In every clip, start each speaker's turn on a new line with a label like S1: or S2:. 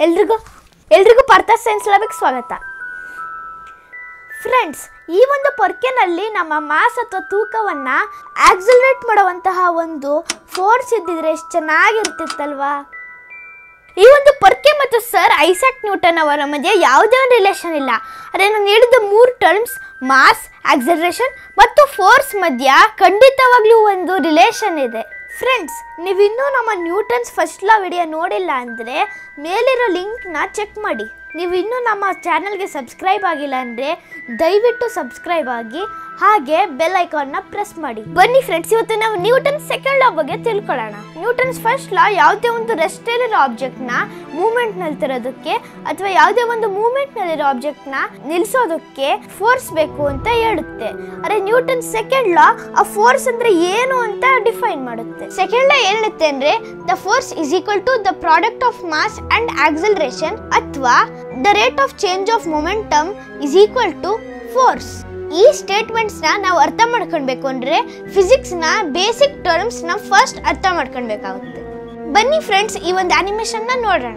S1: ಎಲ್ರಿಗೂ ಎಲ್ರಿಗೂ ಪಾರ್ಥ ಸೈನ್ಸ್ ಲ್ಯಾಬಿಗೆ ಸ್ವಾಗತ ಫ್ರೆಂಡ್ಸ್ ಈ ಒಂದು ಪೊರ್ಕೆನಲ್ಲಿ ನಮ್ಮ ಮಾಸ್ ಅಥವಾ ತೂಕವನ್ನು ಆಕ್ಸಿಲರೇಟ್ ಮಾಡುವಂತಹ ಒಂದು ಫೋರ್ಸ್ ಇದ್ದಿದ್ರೆ ಎಷ್ಟು ಚೆನ್ನಾಗಿರ್ತಿತ್ತಲ್ವಾ ಈ ಒಂದು ಪೊರ್ಕೆ ಮತ್ತು ಸರ್ ಐಸಾಕ್ ನ್ಯೂಟನ್ ಅವರ ಮಧ್ಯೆ ಯಾವುದೇ ಒಂದು ರಿಲೇಷನ್ ಇಲ್ಲ ಅದೇ ನಾನು ಹೇಳಿದ ಮೂರು ಟರ್ಮ್ಸ್ ಮಾಸ್ ಆಕ್ಸಲರೇಷನ್ ಮತ್ತು ಫೋರ್ಸ್ ಮಧ್ಯ ಖಂಡಿತವಾಗ್ಲೂ ಒಂದು ರಿಲೇಷನ್ ಇದೆ ಫ್ರೆಂಡ್ಸ್ ನೀವಿನ್ನೂ ನಮ್ಮ ನ್ಯೂಟನ್ಸ್ ಫಸ್ಟ್ ಲಾ ವಿಡಿಯೋ ನೋಡಿಲ್ಲ ಅಂದರೆ ಮೇಲಿರೋ ಲಿಂಕ್ನ ಚೆಕ್ ಮಾಡಿ ನೀವು ಇನ್ನೂ ನಮ್ಮ ಚಾನಲ್ಗೆ ಸಬ್ಸ್ಕ್ರೈಬ್ ಆಗಿಲ್ಲ ಅಂದರೆ ದಯವಿಟ್ಟು ಸಬ್ಸ್ಕ್ರೈಬ್ ಆಗಿ ಹಾಗೆ ಬೆಲ್ ಐಕಾನ್ನ ಪ್ರೆಸ್ ಮಾಡಿ ಬನ್ನಿ ಫ್ರೆಂಡ್ಸ್ ಇವತ್ತು ನಾವು ನ್ಯೂಟನ್ ಸೆಕೆಂಡ್ ಲಾ ಬಗ್ಗೆ ತಿಳ್ಕೊಳ್ಳೋಣ ನ್ಯೂಟನ್ಸ್ ಫಸ್ಟ್ ಲಾ ಯಾವುದೇ ಒಂದು ರೆಸ್ಟಲ್ಲಿರೋ ಆಬ್ಜೆಕ್ಟ್ನ ಮೂವ್ಮೆಂಟ್ನಲ್ಲಿ ತರೋದಕ್ಕೆ ಅಥವಾ ಯಾವುದೇ ಒಂದು ಮೂವ್ಮೆಂಟ್ನಲ್ಲಿರೋ ಆಬ್ಜೆಕ್ಟ್ನ ನಿಲ್ಲಿಸೋದಕ್ಕೆ ಫೋರ್ಸ್ ಬೇಕು ಅಂತ ಹೇಳುತ್ತೆ ಅರೆ ನ್ಯೂಟನ್ ಸೆಕೆಂಡ್ ಲಾ ಆ ಫೋರ್ಸ್ ಅಂದ್ರೆ ಏನು ಅಂತ ಡಿಫೈನ್ ಮಾಡುತ್ತೆ ಸೆಕೆಂಡ್ ಲಾ ಏನ್ ಹೇಳುತ್ತೆ ಅಂದ್ರೆ the force is equal to the product of mass and acceleration ಅಥವಾ the rate of change of momentum is equal to force ಈ ಸ್ಟೇಟ್ಮೆಂಟ್ಸ್ ನ ನಾವು ಅರ್ಥ ಮಾಡ್ಕೊಳ್ಬೇಕು ಅಂದ್ರೆ ಫಿಸಿಕ್ಸ್ ನ ಬೇಸಿಕ್ ಟರ್ಮ್ಸ್ ನ ಫಸ್ಟ್ ಅರ್ಥ ಮಾಡ್ಕೊಳ್ಬೇಕಾಗುತ್ತೆ ಬನ್ನಿ ಫ್ರೆಂಡ್ಸ್ ಈ ಒಂದು ಅನಿಮೇಷನ್ ನ ನೋಡೋಣ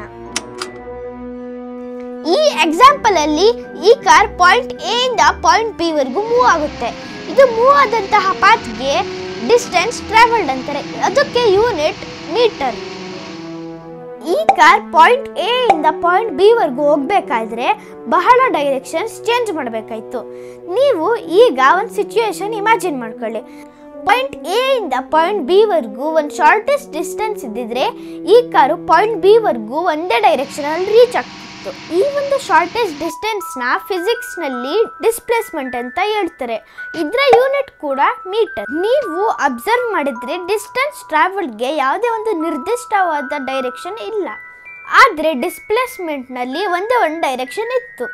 S1: ಈ ಎಕ್ಸಾಂಪಲ್ ಅಲ್ಲಿ ಈ ಕಾರ್ ಪಾಯಿಂಟ್ ಎ ಇಂದ ಪಾಯಿಂಟ್ ಬಿ ವರೆಗೂ ಮೂವ್ ಆಗುತ್ತೆ ಇದು ಮೂವ್ ಆದಂತಹ ಪಾತ್ಗೆ ಡಿಸ್ಟೆನ್ಸ್ ಟ್ರಾವೆಲ್ಡ್ ಅಂತಾರೆ ಅದಕ್ಕೆ ಯೂನಿಟ್ ಮೀಟರ್ ಈ ಕಾರ್ ಪಾಯಿಂಟ್ ಎ ಇಂದ ಪಾಯಿಂಟ್ ಬಿ ವರೆಗೂ ಹೋಗ್ಬೇಕಾದ್ರೆ ಬಹಳ ಡೈರೆಕ್ಷನ್ಸ್ ಚೇಂಜ್ ಮಾಡಬೇಕಾಯ್ತು ನೀವು ಈಗ ಒಂದು ಸಿಚುವೇಶನ್ ಇಮ್ಯಾಜಿನ್ ಮಾಡ್ಕೊಳ್ಳಿ ಪಾಯಿಂಟ್ ಎ ಇಂದ ಪಾಯಿಂಟ್ ಬಿ ವರೆಗೂ ಒಂದು ಶಾರ್ಟೆಸ್ಟ್ ಡಿಸ್ಟೆನ್ಸ್ ಇದ್ದಿದ್ರೆ ಈ ಕಾರು ಪಾಯಿಂಟ್ ಬಿ ವರೆಗೂ ಒಂದೇ ಡೈರೆಕ್ಷನ್ ಅಲ್ಲಿ ರೀಚ್ ಆಗ್ತಿತ್ತು ಈ ಒಂದು ಶಾರ್ಟೆಸ್ಟ್ ಡಿಸ್ಟೆನ್ಸ್ ನ ಫಿಸಿಕ್ಸ್ ನಲ್ಲಿ ಡಿಸ್ಪ್ಲೇಸ್ಮೆಂಟ್ ಅಂತ ಹೇಳ್ತಾರೆ ಇದರ ಯೂನಿಟ್ ಕೂಡ ಮೀಟರ್ ನೀವು ಅಬ್ಸರ್ವ್ ಮಾಡಿದ್ರೆ ಡಿಸ್ಟೆನ್ಸ್ ಟ್ರಾವೆಲ್ಗೆ ಯಾವುದೇ ಒಂದು ನಿರ್ದಿಷ್ಟವಾದ ಡೈರೆಕ್ಷನ್ ಇಲ್ಲ ಆದ್ರೆ ಡಿಸ್ಪ್ಲೇಸ್ಮೆಂಟ್ ನಲ್ಲಿ ಒಂದೇ ಒಂದು ಡೈರೆಕ್ಷನ್ ಇತ್ತು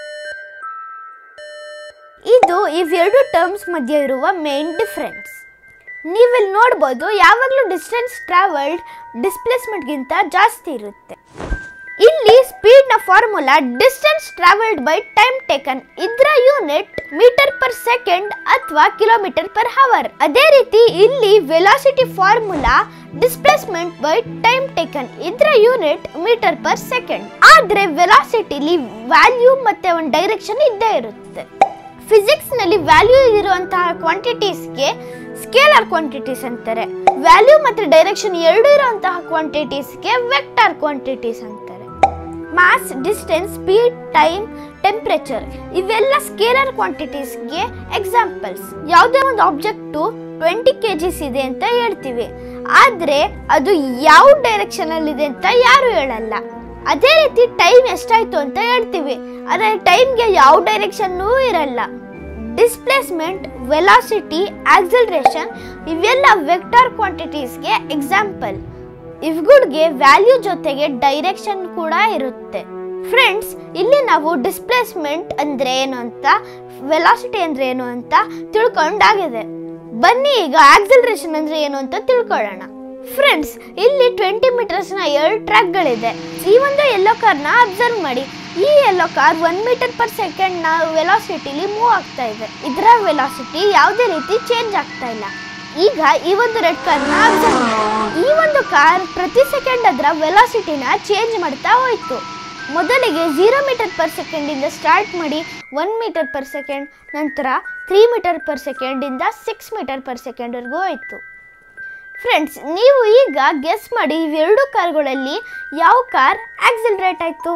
S1: ಇದು ಇವೆರಡು ಟರ್ಮ್ಸ್ ಮಧ್ಯೆ ಇರುವ ಮೇನ್ ಡಿಫ್ರೆನ್ಸ್ ನೀವಿಲ್ಲಿ ನೋಡ್ಬೋದು ಯಾವಾಗಲೂ ಡಿಸ್ಟೆನ್ಸ್ ಟ್ರಾವೆಲ್ಡ್ ಡಿಸ್ಪ್ಲೇಸ್ಮೆಂಟ್ಗಿಂತ ಜಾಸ್ತಿ ಇರುತ್ತೆ ಇಲ್ಲಿ ಸ್ಪೀಡ್ನ formula distance travelled by time taken ಇದರ ಯೂನಿಟ್ ಮೀಟರ್ ಪರ್ ಸೆಕೆಂಡ್ ಅಥವಾ ಕಿಲೋಮೀಟರ್ ಪರ್ ಹವರ್ ಅದೇ ರೀತಿ ಇಲ್ಲಿ velocity formula displacement by time taken ಇದರ ಯೂನಿಟ್ ಮೀಟರ್ ಪರ್ ಸೆಕೆಂಡ್ ಆದ್ರೆ ವೆಲಾಸಿಟಿಲಿ ವ್ಯಾಲ್ಯೂ ಮತ್ತೆ ಒಂದು ಡೈರೆಕ್ಷನ್ ಇದ್ದೇ ಇರುತ್ತೆ ಫಿಸಿಕ್ಸ್ ನಲ್ಲಿ ವ್ಯಾಲ್ಯೂ ಇರುವಂತಹ ಕ್ವಾಂಟಿಟೀಸ್ಗೆ ಸ್ಕೇಲರ್ ಕ್ವಾಂಟಿಟೀಸ್ ಅಂತಾರೆ ವ್ಯಾಲ್ಯೂ ಮತ್ತೆ ಡೈರೆಕ್ಷನ್ ಎರಡು ಇರುವಂತಹ ಕ್ವಾಂಟಿಟೀಸ್ಗೆ ವೆಕ್ಟಾರ್ ಕ್ವಾಂಟಿಟೀಸ್ ಅಂತಾರೆ mass distance speed time temperature ಇವೆಲ್ಲ ಸ್ಕೇಲರ್ ಕ್ವಾಂಟಿಟೀಸ್ಗೆ ಎಕ್ಸಾಂಪಲ್ಸ್ ಯಾವುದೇ ಒಂದು ಆಬ್ಜೆಕ್ಟು ಟ್ವೆಂಟಿ ಕೆ ಜಿಸ್ ಇದೆ ಅಂತ ಹೇಳ್ತೀವಿ ಆದ್ರೆ ಅದು ಯಾವ ಡೈರೆಕ್ಷನ್ ಅಲ್ಲಿ ಇದೆ ಅಂತ ಯಾರು ಹೇಳಲ್ಲ ಅದೇ ರೀತಿ ಟೈಮ್ ಎಷ್ಟಾಯ್ತು ಅಂತ ಹೇಳ್ತೀವಿ ಆದ್ರೆ ಟೈಮ್ಗೆ ಯಾವ ಡೈರೆಕ್ಷನ್ನೂ ಇರಲ್ಲ ಡಿಸ್ಪ್ಲೇಸ್ಮೆಂಟ್ ವೆಲಾಸಿಟಿ ಆಕ್ಸಲರೇಷನ್ ಇವೆಲ್ಲ ವೆಕ್ಟಾರ್ ಕ್ವಾಂಟಿಟೀಸ್ಗೆ ಎಕ್ಸಾಂಪಲ್ ಇವುಗಳಿಗೆ ವ್ಯಾಲ್ಯೂ ಜೊತೆಗೆ ಡೈರೆಕ್ಷನ್ ಕೂಡ ಇರುತ್ತೆ ಫ್ರೆಂಡ್ಸ್ ಇಲ್ಲಿ ನಾವು ಡಿಸ್ಪ್ಲೇಸ್ಮೆಂಟ್ ಅಂದ್ರೆ ಏನು ಅಂತ ವೆಲಾಸಿಟಿ ಅಂದ್ರೆ ಏನು ಅಂತ ತಿಳ್ಕೊಂಡಾಗಿದೆ ಬನ್ನಿ ಈಗ ಆಕ್ಸಲರೇಷನ್ ಅಂದ್ರೆ ಏನು ಅಂತ ತಿಳ್ಕೊಳ್ಳೋಣ ಫ್ರೆಂಡ್ಸ್ ಇಲ್ಲಿ ಟ್ವೆಂಟಿ ಮೀಟರ್ಸ್ನ ಎರಡು ಟ್ರ್ಯಾಕ್ಗಳಿದೆ ಈ ಒಂದು ಎಲ್ಲೋ ಕಾರ್ನ ಅಬ್ಸರ್ವ್ ಮಾಡಿ ಈ yellow car one metre per second ನ ವೆಲಾಸಿಟಿಲಿ ಮೂವ್ ಆಗ್ತಾ ಇದೆ ಇದರ ವೆಲಾಸಿಟಿ ಯಾವುದೇ ರೀತಿ ಚೇಂಜ್ ಆಗ್ತಾ ಇಲ್ಲ ಈಗ ಈ ಒಂದು ರೆಡ್ ಕಾರ್ನ ಅಬ್ಸರ್ವ್ ಮಾಡಿ ಈ ಒಂದು ಕಾರ್ ಪ್ರತಿ ಸೆಕೆಂಡ್ ಅದರ ವೆಲಾಸಿಟಿನ ಚೇಂಜ್ ಮಾಡ್ತಾ ಹೋಯ್ತು ಮೊದಲಿಗೆ ಝೀರೋ ಮೀಟರ್ ಪರ್ ಸೆಕೆಂಡಿಂದ ಸ್ಟಾರ್ಟ್ ಮಾಡಿ ಒನ್ ಮೀಟರ್ ಪರ್ ಸೆಕೆಂಡ್ ನಂತರ ತ್ರೀ ಮೀಟರ್ ಪರ್ ಸೆಕೆಂಡಿಂದ ಸಿಕ್ಸ್ ಮೀಟರ್ ಪರ್ ಸೆಕೆಂಡ್ವರೆಗೂ ಹೋಯ್ತು ಫ್ರೆಂಡ್ಸ್ ನೀವು ಈಗ ಗೆಸ್ ಮಾಡಿ ಇವೆರಡು ಕಾರ್ಗಳಲ್ಲಿ ಯಾವ ಕಾರ್ ಆಕ್ಸಿಲರೇಟ್ ಆಯ್ತು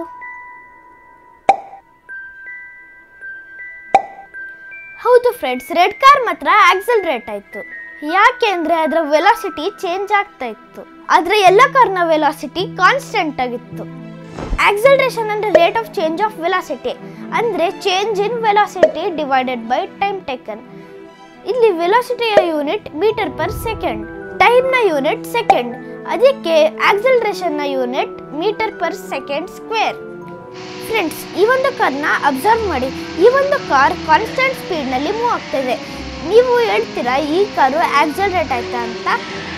S1: ಹೌದು ಫ್ರೆಂಡ್ಸ್ ರೆಡ್ ಕಾರ್ ಮಾತ್ರ ಆಕ್ಸಿಲರೇಟ್ ಆಯ್ತು ಯಾಕೆ ಅಂದ್ರೆ ಅದರ ವೆಲಾಸಿಟಿ ಚೇಂಜ್ ಆಗ್ತಾ ಇತ್ತು ಆದ್ರೆ ಎಲ್ಲ ಕಾರ್ನ ವೆಲಾಸಿಟಿ ಕಾನ್ಸ್ಟೆಂಟ್ ಆಗಿತ್ತು ಆಕ್ಸಲರೇಷನ್ ಅಂದ್ರೆ rate of change of velocity ಅಂದ್ರೆ change in velocity divided by time taken ಇಲ್ಲಿ ವೆಲಾಸಿಟಿಯ ಯೂನಿಟ್ ಮೀಟರ್ ಪರ್ ಸೆಕೆಂಡ್ ಟೈಮ್ನ ಯೂನಿಟ್ ಸೆಕೆಂಡ್ ಅದಕ್ಕೆ ಆಕ್ಸಲರೇಷನ್ನ unit metre per second square friends ಈ ಒಂದು ಕಾರ್ನ ಅಬ್ಸರ್ವ್ ಮಾಡಿ ಈ ಒಂದು ಕಾರ್ ಕಾನ್ಸ್ಟೆಂಟ್ ಸ್ಪೀಡ್ನಲ್ಲಿ ಮೂವ್ ಆಗ್ತಾ ಇದೆ ನೀವು ಹೇಳ್ತೀರಾ ಈ ಕಾರು ಆಕ್ಸಲರೇಟ್ ಆಯ್ತಾ ಅಂತ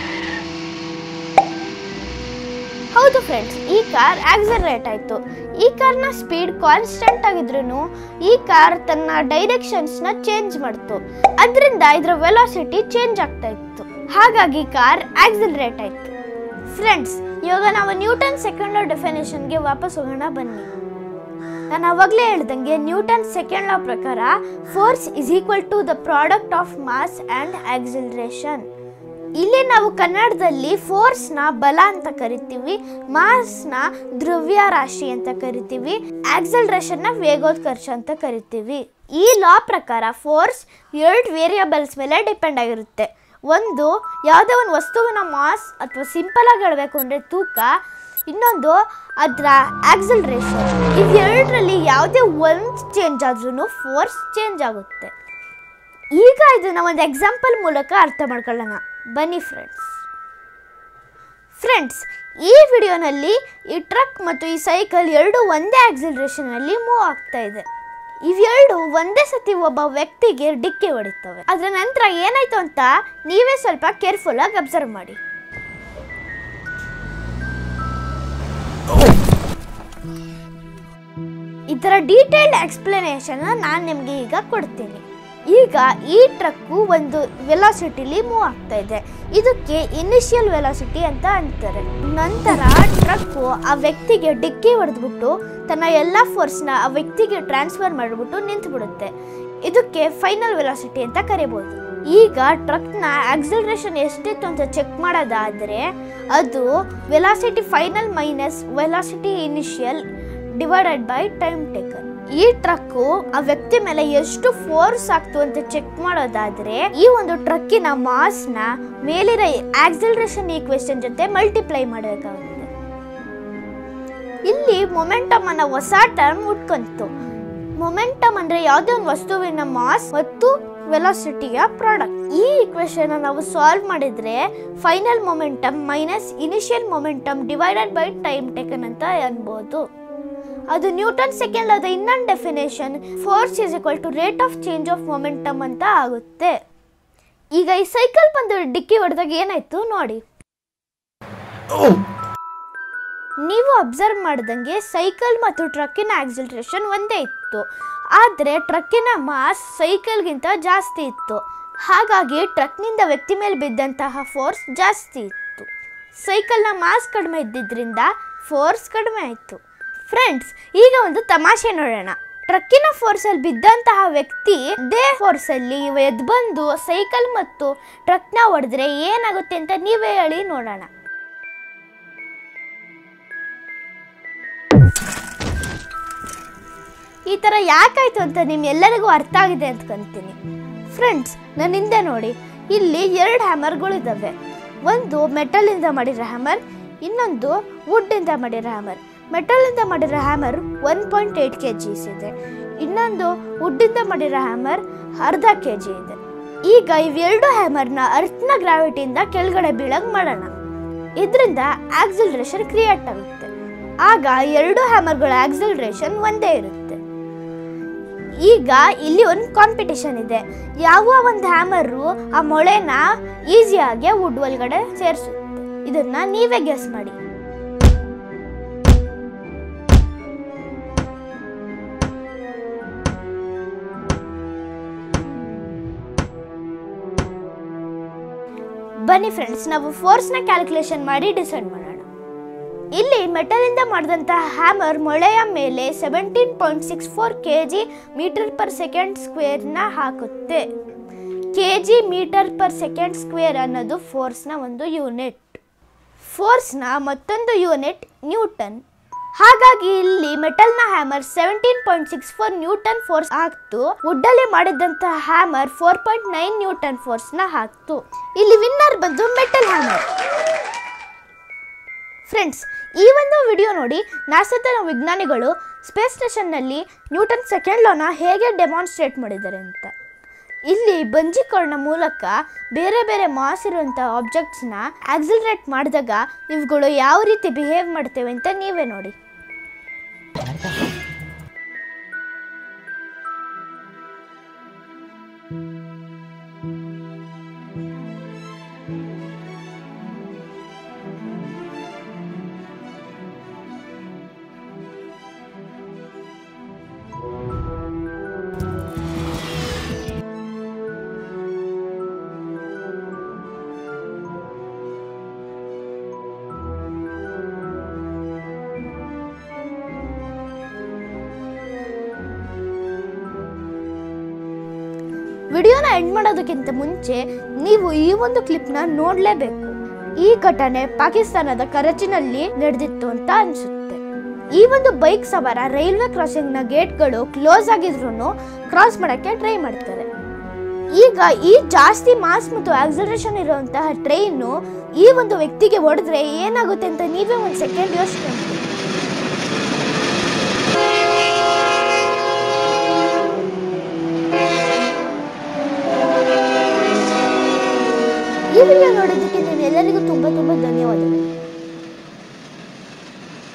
S1: ಹೌದು ಫ್ರೆಂಡ್ಸ್ ಈ ಕಾರ್ ಆಕ್ಸಲರೇಟ್ ಆಯ್ತು ಈ ಕಾರ್ನ ಸ್ಪೀಡ್ ಕಾನ್ಸ್ಟೆಂಟ್ ಆಗಿದ್ರು ಈ ಕಾರ್ ತನ್ನ ಡೈರೆಕ್ಷನ್ಸ್ನ ಚೇಂಜ್ ಮಾಡ್ತು ಅದರಿಂದ ಇದರ ವೆಲಾಸಿಟಿ ಚೇಂಜ್ ಆಗ್ತಾ ಇತ್ತು ಹಾಗಾಗಿ ಕಾರ್ ಆಕ್ಸಲರೇಟ್ ಆಯ್ತು ಫ್ರೆಂಡ್ಸ್ ಇವಾಗ ನಾವು ನ್ಯೂಟನ್ ಸೆಕೆಂಡ್ ಲಾ ಡೆಫಿನೇಷನ್ಗೆ ವಾಪಸ್ ಹೋಗೋಣ ಬನ್ನಿ ನಾನು ಅವಾಗಲೇ ಹೇಳ್ದಂಗೆ ನ್ಯೂಟನ್ ಸೆಕೆಂಡ್ ಲಾ ಪ್ರಕಾರ force is equal to the product of mass and acceleration ಇಲ್ಲಿ ನಾವು ಕನ್ನಡದಲ್ಲಿ ಫೋರ್ಸ್ನ ಬಲ ಅಂತ ಕರಿತೀವಿ ಮಾಸ್ನ ದ್ರವ್ಯ ರಾಶಿ ಅಂತ ಕರಿತೀವಿ ಆಕ್ಸಲ್ರೇಷನ್ನ ವೇಗೋತ್ಕರ್ಷ ಅಂತ ಕರಿತೀವಿ ಈ ಲಾ ಪ್ರಕಾರ ಫೋರ್ಸ್ ಎರಡು ವೇರಿಯಬಲ್ಸ್ ಮೇಲೆ ಡಿಪೆಂಡ್ ಆಗಿರುತ್ತೆ ಒಂದು ಯಾವುದೇ ಒಂದು ವಸ್ತುವಿನ ಮಾಸ್ ಅಥವಾ ಸಿಂಪಲ್ ಆಗಿ ಹೇಳಬೇಕು ಅಂದರೆ ತೂಕ ಇನ್ನೊಂದು ಅದರ ಆಕ್ಸಲ್ರೇಷನ್ ಇವೆರಡರಲ್ಲಿ ಯಾವುದೇ ಒಂದು ಚೇಂಜ್ ಆದ್ರೂ ಫೋರ್ಸ್ ಚೇಂಜ್ ಆಗುತ್ತೆ ಈಗ ಇದನ್ನ ಒಂದು ಎಕ್ಸಾಂಪಲ್ ಮೂಲಕ ಅರ್ಥ ಮಾಡ್ಕೊಳ್ಳೋಣ ಬನ್ನಿ ಫ್ರೆಂಡ್ಸ್ ಫ್ರೆಂಡ್ಸ್ ಈ ವಿಡಿಯೋನಲ್ಲಿ ಈ ಟ್ರಕ್ ಮತ್ತು ಈ ಸೈಕಲ್ ಎರಡು ಒಂದೇ ಆಕ್ಸಿಲರೇಷನಲ್ಲಿ ಮೂವ್ ಆಗ್ತಾ ಇದೆ ಇವೆರಡು ಒಂದೇ ಸತಿ ಒಬ್ಬ ವ್ಯಕ್ತಿಗೆ ಡಿಕ್ಕಿ ಹೊಡಿತವೆ ಅದರ ನಂತರ ಏನಾಯ್ತು ಅಂತ ನೀವೇ ಸ್ವಲ್ಪ ಕೇರ್ಫುಲ್ ಆಗಿ ಅಬ್ಸರ್ವ್ ಮಾಡಿ ಇದರ ಡೀಟೇಲ್ಡ್ ಎಕ್ಸ್ಪ್ಲನೇಷನ್ ನಾನು ನಿಮಗೆ ಈಗ ಕೊಡ್ತೀನಿ ಈಗ ಈ ಟ್ರಕ್ಕು ಒಂದು ವೆಲಾಸಿಟಿಲಿ ಮೂವ್ ಆಗ್ತಾ ಇದೆ ಇದಕ್ಕೆ ಇನಿಷಿಯಲ್ ವೆಲಾಸಿಟಿ ಅಂತ ಅಂತಾರೆ ನಂತರ ಟ್ರಕ್ಕು ಆ ವ್ಯಕ್ತಿಗೆ ಡಿಕ್ಕಿ ಹೊಡೆದ್ಬಿಟ್ಟು ತನ್ನ ಎಲ್ಲ ಫೋರ್ಸ್ನ ಆ ವ್ಯಕ್ತಿಗೆ ಟ್ರಾನ್ಸ್ಫರ್ ಮಾಡಿಬಿಟ್ಟು ನಿಂತುಬಿಡುತ್ತೆ ಇದಕ್ಕೆ ಫೈನಲ್ ವೆಲಾಸಿಟಿ ಅಂತ ಕರಿಬೋದು ಈಗ ಟ್ರಕ್ನ ಆಕ್ಸಿಲರೇಷನ್ ಎಷ್ಟಿತ್ತು ಅಂತ ಚೆಕ್ ಮಾಡೋದಾದರೆ ಅದು velocity final minus velocity initial divided by time taken ಈ ಟ್ರಕ್ಕು ಆ ವ್ಯಕ್ತಿ ಮೇಲೆ ಎಷ್ಟು ಫೋರ್ಸ್ ಆಗ್ತು ಅಂತ ಚೆಕ್ ಮಾಡೋದಾದ್ರೆ ಈ ಒಂದು ಟ್ರಕ್ಕಿನ ಮಾಸ್ನ ಮೇಲಿರೋ ಆಕ್ಸಿಲರೇಷನ್ ಈಕ್ವೇಶನ್ ಜೊತೆ ಮಲ್ಟಿಪ್ಲೈ ಮಾಡಬೇಕಾಗುತ್ತೆ ಇಲ್ಲಿ ಮೊಮೆಂಟಮ್ ಅನ್ನೋ ಹೊಸ ಟರ್ಮ್ ಉಟ್ಕೊಂತು ಮೊಮೆಂಟಮ್ ಅಂದ್ರೆ ಯಾವುದೇ ಒಂದು ವಸ್ತುವಿನ ಮಾಸ್ ಮತ್ತು ವೆಲಾಸಿಟಿಯ ಪ್ರಾಡಕ್ಟ್ ಈ ಇಕ್ವೇಶನ್ ನಾವು ಸಾಲ್ವ್ ಮಾಡಿದ್ರೆ final momentum minus initial momentum divided by time taken ಅಂತ ಅನ್ಬೋದು ಅದು ನ್ಯೂಟನ್ ಸೆಕೆಂಡ್ ಅದ ಇನ್ನೊಂದು definition force is equal to rate of change of momentum ಅಂತ ಆಗುತ್ತೆ ಈಗ ಈ ಸೈಕಲ್ ಬಂದು ಡಿಕ್ಕಿ ಹೊಡೆದಾಗ ಏನಾಯ್ತು ನೋಡಿ ನೀವು ಅಬ್ಸರ್ವ್ ಮಾಡ್ದಂಗೆ ಸೈಕಲ್ ಮತ್ತು ಟ್ರಕ್ಕಿನ ಆಕ್ಸಿಲರೇಷನ್ ಒಂದೇ ಇತ್ತು ಆದರೆ ಟ್ರಕ್ಕಿನ ಮಾಸ್ ಸೈಕಲ್ಗಿಂತ ಜಾಸ್ತಿ ಇತ್ತು ಹಾಗಾಗಿ ಟ್ರಕ್ನಿಂದ ವ್ಯಕ್ತಿ ಮೇಲೆ ಬಿದ್ದಂತಹ ಫೋರ್ಸ್ ಜಾಸ್ತಿ ಇತ್ತು ಸೈಕಲ್ನ ಮಾಸ್ ಕಡಿಮೆ ಇದ್ದಿದ್ದರಿಂದ ಫೋರ್ಸ್ ಕಡಿಮೆ ಆಯಿತು ಫ್ರೆಂಡ್ಸ್ ಈಗ ಒಂದು ತಮಾಷೆ ನೋಡೋಣ ಟ್ರಕ್ಕಿನ ಫೋರ್ಸಲ್ಲಿ ಬಿದ್ದಂತಹ ವ್ಯಕ್ತಿ ಅದೇ ಫೋರ್ಸಲ್ಲಿ ಎದ್ದು ಬಂದು ಸೈಕಲ್ ಮತ್ತು ಟ್ರಕ್ನ ಹೊಡೆದ್ರೆ ಏನಾಗುತ್ತೆ ಅಂತ ನೀವೇ ಹೇಳಿ ನೋಡೋಣ ಈ ಥರ ಯಾಕಾಯ್ತು ಅಂತ ನಿಮ್ಮೆಲ್ಲರಿಗೂ ಅರ್ಥ ಆಗಿದೆ ಅಂದ್ಕೊಂತೀನಿ ಫ್ರೆಂಡ್ಸ್ ನನ್ನ ಹಿಂದೆ ನೋಡಿ ಇಲ್ಲಿ ಎರಡು ಹ್ಯಾಮರ್ಗಳು ಇದ್ದಾವೆ ಒಂದು ಮೆಟಲಿಂದ ಮಾಡಿರೋ ಹ್ಯಾಮರ್ ಇನ್ನೊಂದು ವುಡ್ಡಿಂದ ಮಾಡಿರೋ ಹ್ಯಾಮರ್ ಮೆಟಲಿಂದ ಮಾಡಿರೋ hammer one point eight K Gs ಇದೆ ಇನ್ನೊಂದು ವುಡ್ಡಿಂದ ಮಾಡಿರೋ ಹ್ಯಾಮರ್ ಅರ್ಧ ಕೆ ಜಿ ಇದೆ ಈಗ ಇವೆರಡು ಹ್ಯಾಮರ್ನ ಅರ್ಥನ ಗ್ರಾವಿಟಿಯಿಂದ ಕೆಳಗಡೆ ಬೀಳಂಗ್ ಮಾಡೋಣ ಇದರಿಂದ ಆಕ್ಸಿಲರೇಷನ್ ಕ್ರಿಯೇಟ್ ಆಗುತ್ತೆ ಆಗ ಎರಡು ಹ್ಯಾಮರ್ಗಳ ಆಕ್ಸಿಲರೇಷನ್ ಒಂದೇ ಇರುತ್ತೆ ಈಗ ಇಲ್ಲಿ ಒಂದು ಕಾಂಪಿಟಿಷನ್ ಇದೆ ಯಾವ ಒಂದು ಹ್ಯಾಮರು ಆ ಮೊಳೆನ ಈಸಿಯಾಗಿ ವುಡ್ ಒಳಗಡೆ ಸೇರಿಸುತ್ತೆ ಇದನ್ನ ನೀವೇ ಗೆಸ್ ಮಾಡಿ ಬನ್ನಿ ಫ್ರೆಂಡ್ಸ್ ನಾವು ಫೋರ್ಸ್ನ ಕ್ಯಾಲ್ಕುಲೇಷನ್ ಮಾಡಿ ಡಿಸೈಡ್ ಮಾಡೋಣ ಇಲ್ಲಿ ಮೆಟಲಿಂದ ಮಾಡಿದಂತಹ ಹ್ಯಾಮರ್ ಮೊಳೆಯ ಮೇಲೆ seventeen point six four K G metre per second ಸ್ಕ್ವೇರ್ನ ಹಾಕುತ್ತೆ K G metre per second square ಅನ್ನೋದು ಫೋರ್ಸ್ನ ಒಂದು ಯೂನಿಟ್ ಫೋರ್ಸ್ನ ಮತ್ತೊಂದು ಯೂನಿಟ್ ನ್ಯೂಟನ್ ಹಾಗಾಗಿ ಇಲ್ಲಿ ಮೆಟಲ್ನ hammer seventeen point six four Newton force ಹಾಕ್ತು ವುಡ್ಡಲ್ಲಿ ಮಾಡಿದಂತಹ hammer four point nine Newton ಫೋರ್ಸ್ನ ಹಾಕ್ತು ಇಲ್ಲಿ ವಿನ್ನರ್ ಬಂದು ಮೆಟಲ್ ಹ್ಯಾಮರ್ ಫ್ರೆಂಡ್ಸ್ ಈ ಒಂದು ವಿಡಿಯೋ ನೋಡಿ ನಾಸದ ವಿಜ್ಞಾನಿಗಳು ಸ್ಪೇಸ್ ಸ್ಟೇಷನ್ನಲ್ಲಿ ನ್ಯೂಟನ್ ಸೆಕೆಂಡ್ ಲಾನ ಹೇಗೆ ಡೆಮಾನ್ಸ್ಟ್ರೇಟ್ ಮಾಡಿದ್ದಾರೆ ಅಂತ ಇಲ್ಲಿ ಬಂಜೀಕರಣ ಮೂಲಕ ಬೇರೆ ಬೇರೆ ಮಾಸ್ ಇರುವಂಥ ಆಬ್ಜೆಕ್ಟ್ಸ್ನ ಆಕ್ಸಿಲರೇಟ್ ಮಾಡಿದಾಗ ಇವುಗಳು ಯಾವ ರೀತಿ ಬಿಹೇವ್ ಮಾಡ್ತೇವೆ ಅಂತ ನೀವೇ ನೋಡಿ ವಿಡಿಯೋನ ಎಂಡ್ ಮಾಡೋದಕ್ಕಿಂತ ಮುಂಚೆ ನೀವು ಈ ಒಂದು ಕ್ಲಿಪ್ನ ನೋಡಲೇಬೇಕು ಈ ಘಟನೆ ಪಾಕಿಸ್ತಾನದ ಕರಚಿನಲ್ಲಿ ನಡೆದಿತ್ತು ಅಂತ ಅನ್ಸುತ್ತೆ ಈ ಒಂದು ಬೈಕ್ ಸವಾರ ರೈಲ್ವೆ ಕ್ರಾಸಿಂಗ್ನ ಗೇಟ್ಗಳು ಕ್ಲೋಸ್ ಆಗಿದ್ರು ಕ್ರಾಸ್ ಮಾಡೋಕ್ಕೆ ಟ್ರೈ ಮಾಡ್ತಾರೆ ಈಗ ಈ ಜಾಸ್ತಿ ಮಾಸ್ ಮತ್ತು ಆಕ್ಸಲರೇಷನ್ ಇರುವಂತಹ ಟ್ರೈನು ಈ ಒಂದು ವ್ಯಕ್ತಿಗೆ ಹೊಡೆದ್ರೆ ಏನಾಗುತ್ತೆ ಅಂತ ನೀವೇ ಒಂದು ಸೆಕೆಂಡ್ ಯೋಚನೆ ಮಾಡಿ ಈ ವಿಡಿಯೋ ನೋಡೋದಕ್ಕೆ ನಿಮ್ಮೆಲ್ಲರಿಗೂ ತುಂಬ ತುಂಬ ಧನ್ಯವಾದಗಳು